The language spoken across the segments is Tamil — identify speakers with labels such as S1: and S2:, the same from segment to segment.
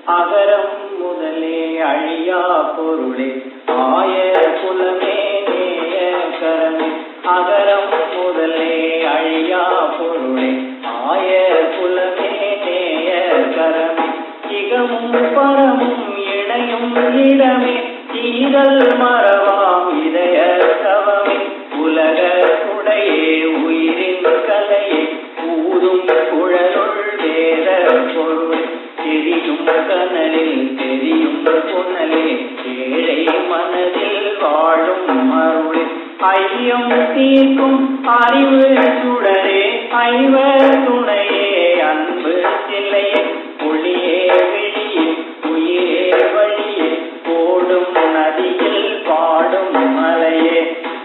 S1: அகரம் முதலே அழியா பொருளே ஆய குலமே நேய கரமே அகரம் முதலே அழியா பொருளே ஆய குலமே நேய கரமே இகமும் பரமும் இணையும் இடமே தீரல் மறவாம் இதய தவமே உலக உடையே உயிரின் கலையே ஊதும் குழலுள் வேத பொருள் தெரியும் கனலில் தெரியும் புனலே ஏழை மனதில் வாழும் அருளே ஐயம் தீர்க்கும் அறிவு சுடரே ஐவர் துணையே அன்பு சில்லையே ஒளியே வெளியே உயிரே வழியே ஓடும் நதியில் பாடும் மலையே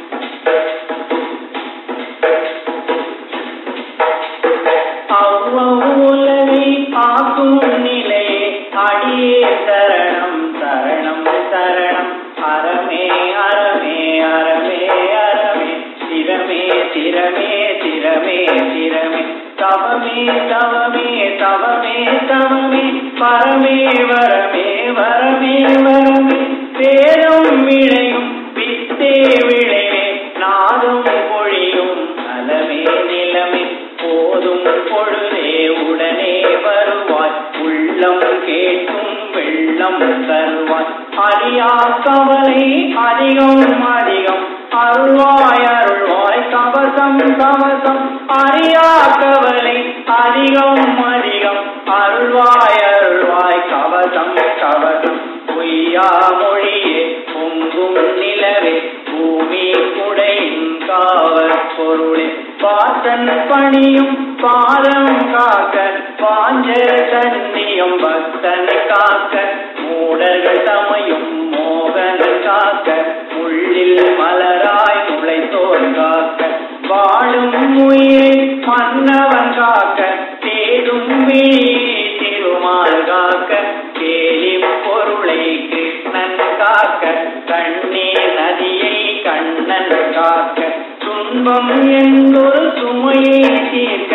S1: அவ்வளவை ஆக்கும் நிலையே அடியே சரணம் சரணம் சரணம் அறமே அறமே அறமே அறமே சிரமே சிரமே சிரமே சிரமே தவமே தவமே தவமே தவமே பரமே வரமே வரமே வரமே பேரும் விளையும் பித்தே விளைவே நாதும் பொழியும் நலமே நிலமே போதும் பொழுதே உடனே வருவாய் உள்ளம் கேட்கும் வெள்ளம் தருவாய் அறியா கவலை அதிகம் அதிகம் அருள்வாய் அருள்வாய் கவசம் கவசம் அறியா கவலை அதிகம் அதிகம் அருள்வாய் அருள்வாய் கவசம் கவசம் பொய்யா மொழியே பொங்கும் நிலவே பூமி குடையின் காவல் பொருளே பாசன் பணியும் பாதம் காக்க பாஞ்ச சன்னியும் பக்தன் காக்க மூடர்கள் தமையும் மோகன் காக்க உள்ளில் மலராய் முளைத்தோர் காக்க வாழும் உயிரை மன்னவன் காக்க தேடும் விழியை திருமால் காக்க கேலி பொருளை கிருஷ்ணன் காக்க கண்ணீர் நதியை கண்ணன் காக்க துன்பம் என்றொரு சுமையை தீர்க்க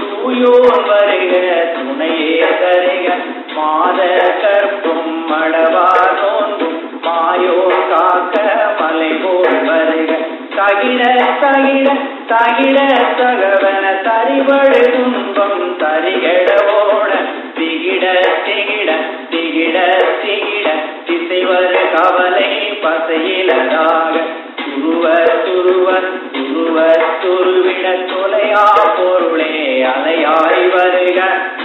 S1: தூயோர் வருக துணையே தருக மாத கற்பும் மடவா தோன்றும் மாயோ காக்க மலை போல் வருக தகிட தகிட தகிட தகவன தரிவழு துன்பம் தரிகட ஓட திகிட திகிட திகிட திகிட திசை வரு கவலை பசையிலதாக துருவ துருவ துருவ துருவிட தொலையா பொருளே அலையாய் வருக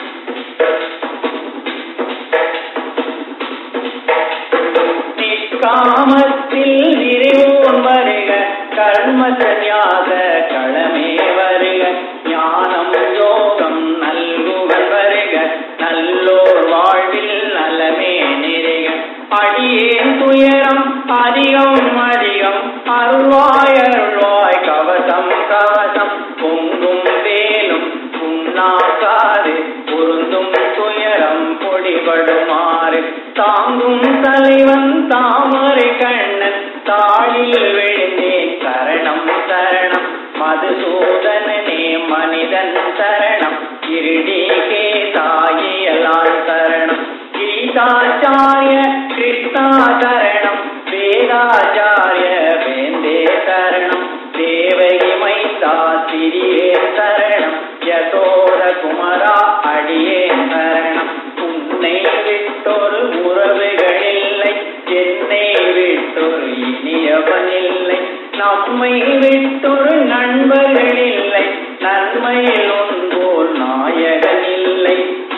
S1: நிஷ்காமத்தில் விரிவோன் வருக கர்ம சந்நியாச களமே வருக ஞானம் யோகம் நல்குவன் வருக நல்லோர் வாழ்வில் நலமே நிறைக அடியேன் துயரம் அதிகம் அதிகம் அருள்வாய் அருள்வாய் கவசம் கவசம் பொங்கும் வேலும் புண்ணாக்காது பொருந்தும் துயரம் பொடிபடுமாறு தாங்கும் தலைவன் தாமரை கண்ணன் தாளில் விழுந்தேன் சரணம் சரணம் மதுசூதனனே மனிதன் சரணம் இருடி கேதாயியலான் சரணம் கீதாச்சாரிய கிருஷ்ணா சரணம் வேதாச்சாரிய வேந்தே சரணம் தேவகி மைந்தா திரியே சரணம் யசோத குமரா அடியே சரணம் உன்னை விட்டொரு உறவுகளில்லை என்னை விட்டொரு இனியவனில்லை நம்மை விட்டொரு நண்பர்களில்லை நன்மையில் ஒன்போல் நாயகன் இல்லை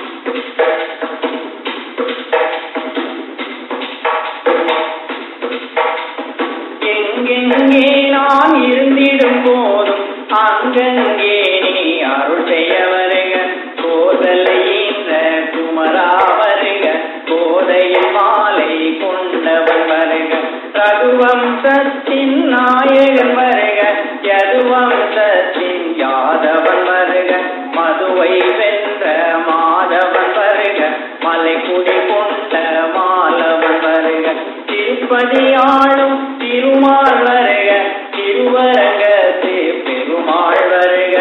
S1: எங்கெங்கே நான் இருந்திடும் போதும் அங்கங்கே நீ அருள் செய்ய வருக கோதலையின்ற குமரா வருக கோதையில் மாலை கொண்டவன் வருக ரகுவம்சத்தின் நாயகன் வருக யதுவம்சத்தின் யாதவன் வருக மதுவை வென்ற மாதவன் வருக மலைக்குடி கொண்ட மாலவன் வருக திருப்பதியாளும் திருமால் வருக திருவரங்கத்து பெருமாள் வருக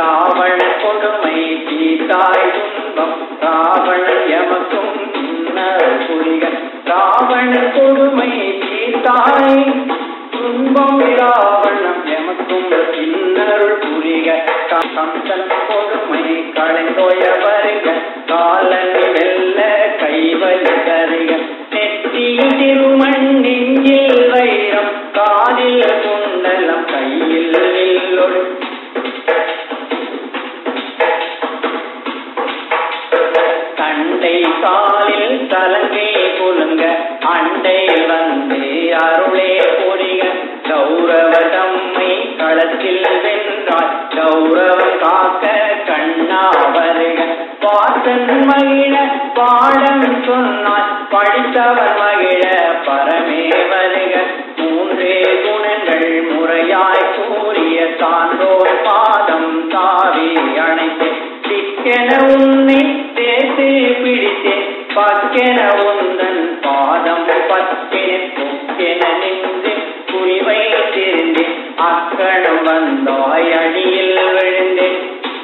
S1: ராவண கொடுமை சீதாய் துன்பம் ராவண எமக்கும் இன்ன இன்னருள் புரிக கம்சன் கொடுமை களைந்தோய வருக காலனி வெல்ல கைவலி தருக நெற்றியில் திருமண் நெஞ்சில் வைரம் காதில் குண்டலம் கையில் நில்லொள் தண்டை காலில் தலங்கை குலுங்க அண்டை வந்து அருளே புரிக கௌரவ தம்மை களத்தில் வென்றால் கௌரவம் காக்க கண்ணா வருக பார்த்தன் மகிழ பாடம் சொன்னால் படித்தவன் மகிழ பரமே வருக மூன்றே குணங்கள் முறையாய் கூறிய சான்றோர் பாதம் தாவி அணைத்து சிக்கென உன்னை சேர்த்து பிடித்தேன் பக்கென உந்தன் பாதம் பக்கென பொக்கென நின்று குறிவை திரிந்து அக்கணம் வந்தாய் அடியில் விழுந்தேன்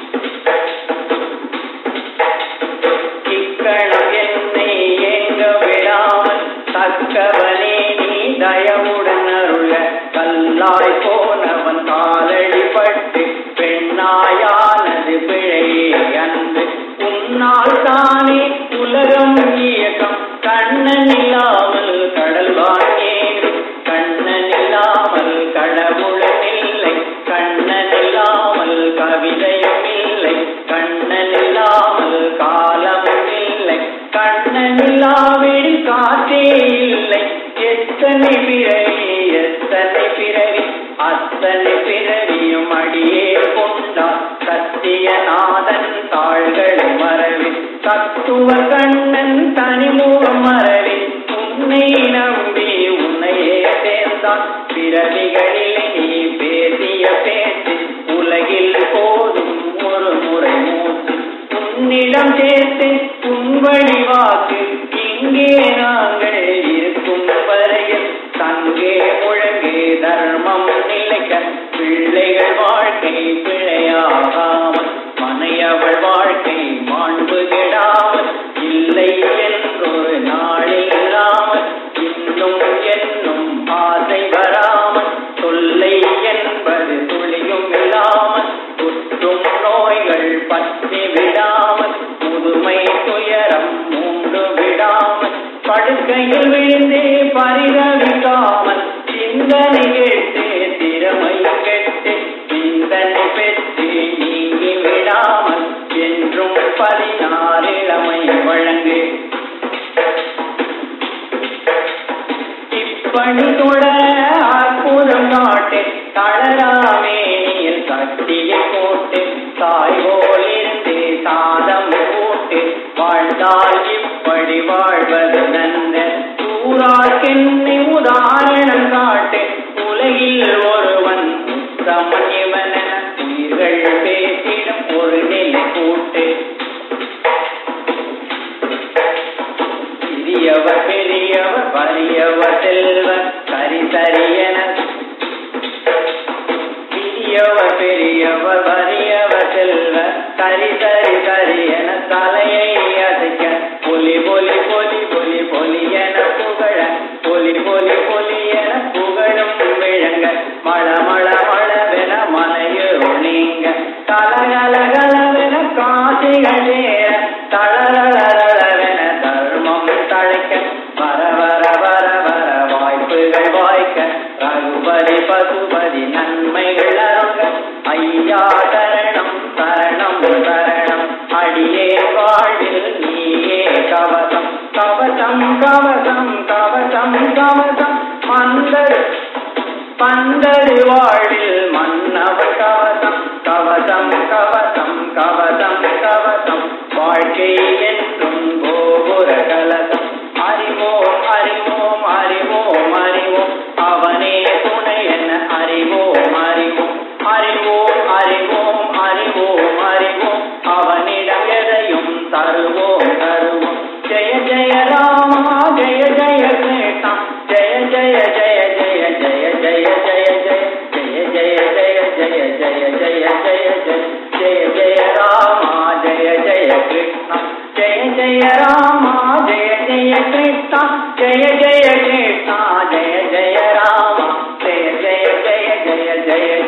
S1: இக்கணம் என்னை ஏங்க விடாமல் தக்கவனே நீ தயவுடன் அருள கல்லாய் போனவன் காலடி பட்டு பெண்ணாயானது பிழையே அன்று உன்னால் தானே உலகம் இயக்கம் கண்ணன் இல்லாமல் கடல் வாங்கேறு கண்ணன் இல்லாமல் கடவுளும் இல்லை கண்ணன் இல்லாமல் கவிதையும் இல்லை கண்ணன் இல்லாமல் காலமும் இல்லை கண்ணன் இல்லாவிடு காற்றே இல்லை எத்தனை பிறவி எத்தனை பிறவி அத்தனை பிறவியும் அடியே கொண்டார் சத்தியநாதன் தாள்கள் மறவி தத்துவ கண்ணன் தனிமுகம் மறவி உன்னை நம்பி உன்னையே சேர்ந்தான் பிறவிகளில் நீ பேசிய பேச்சு உலகில் போதும் ஒரு முறை மூச்சு உன்னிடம் சேர்த்து உன் வழிவாக்கு இங்கே நாங்கள் இருக்கும் வரையில் தங்கே முழங்கே தர்மம் நிலைக்க பிள்ளைகள் வாழ்க்கை பிழையாகாமல் மனையவள் வாழ்க்கை மாண்பு கெடாமல் இல்லை என்றொரு நாளில் இல்லாமல் இன்னும் என்னும் ஆசை வராமல் தொல்லை என்பது துளியும் இல்லாமல் குற்றும் நோய்கள் பற்றி விடாமல் முதுமை துயரம் மூண்டு விடாமல் படுக்கையில் விழுந்தே பரிதவிக்காமல் சிந்தனை கேட்டு திறமை கெட்டு சிந்தனை பெற்று நீங்கி விடாமல் என்றும் பதினாறிழமை வழங்கு இப்பணி தொட அற்புதம் காட்டு தளராமேனியில் கட்டியை போட்டு தாய் போலிருந்து சாதம் போட்டு வாழ்ந்தால் இப்படி வாழ்வது நந்த சூறாக்கென்னை உதாரணம் காட்டு உலகில் ஒருவன் உத்தமன் இவனென உயிர்கள் பேசிடும் ஒரு நிலை கூட்டு சிறியவர் பெரியவர் வலியவர் செல்வர் சரி சரியென சிறியவர் பெரியவர் வலியவர் செல்வர் சரி சரி சரி என தலையை அசைக்க பொலி பொலி பொலி பொலி பொலி என புகழ பொலி பொலி பொலி என புகழும் விழங்க மழ மழ மழவென மலையுள் நீங்க கலகல கலவென காசிகள் சேர தளரளவென தர்மம் தழைக்க வர வர வர வர வாய்ப்புகள் வாய்க்க ரகுபதி பசுபதி நன்மைகள் அருங்க ஐயா சரணம் சரணம் சரணம் அடியே வாழ்வில் நீயே கவசம் கவசம் கவசம் கவசம் கவசம் மந்தர் பந்தரு வாழ்வில் மன்னவர் கவசம் கவசம் கவசம் கவசம் கவசம் வாழ்க்கை என்றும் கோபுர கலசம் அறிவோம் அறிவோம் அறிவோம் அறிவோம் அவனே துணை என அறிவோம் அறிவோம் அறிவோம் அறிவோம் அறிவோம் அறிவோம் அவனிடம் எதையும் தருவோம் தருவோம் ஜெய ஜெய ராமா ஜெய ஜெய கிருஷ்ணா ஜெய ஜெய ஜெய ஜெய ஜெய ஜெய ஜெய ஜெய ஜெய ஜெய ஜெய ஜெய ஜெய ஜெய ஜெய ஜெய ஜெய ராமா ஜெய ஜெய கிருஷ்ணா ஜெய ஜெய ராமா ஜெய ஜெய கிருஷ்ணா ஜெய ஜெய கிருஷ்ணா ஜெய ஜெய ராமா ஜெய ஜெய ஜெய ஜெய ஜெய